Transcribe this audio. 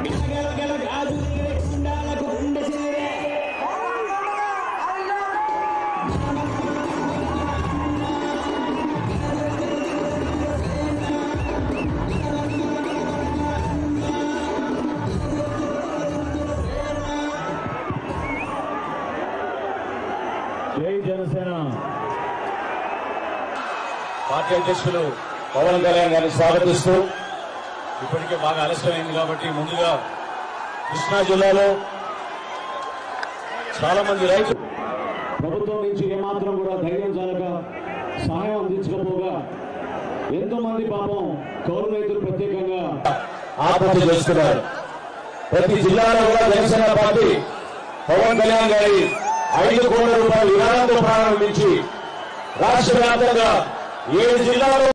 జై జనసేన పార్టీ అధ్యక్షులు పవన్ కళ్యాణ్ గారిని స్వాగతిస్తూ ఇప్పటికే బాగా ఆలస్యమైంది కాబట్టి ముందుగా కృష్ణా జిల్లాలో చాలా మంది రైతులు ప్రభుత్వం నుంచి ఏమాత్రం కూడా ధైర్యం చాలక సహాయం అందించకపోగా ఎంతో మంది పాపం కౌలు రైతులు ప్రత్యేకంగా ఆత్మహత్య చేస్తున్నారు ప్రతి జిల్లాలో కూడా జనసేన పార్టీ పవన్ కళ్యాణ్ గారి ఐదు కోట్ల రూపాయల విరాళంతో ప్రారంభించి రాష్ట్ర వ్యాప్తంగా ఏడు జిల్లాలో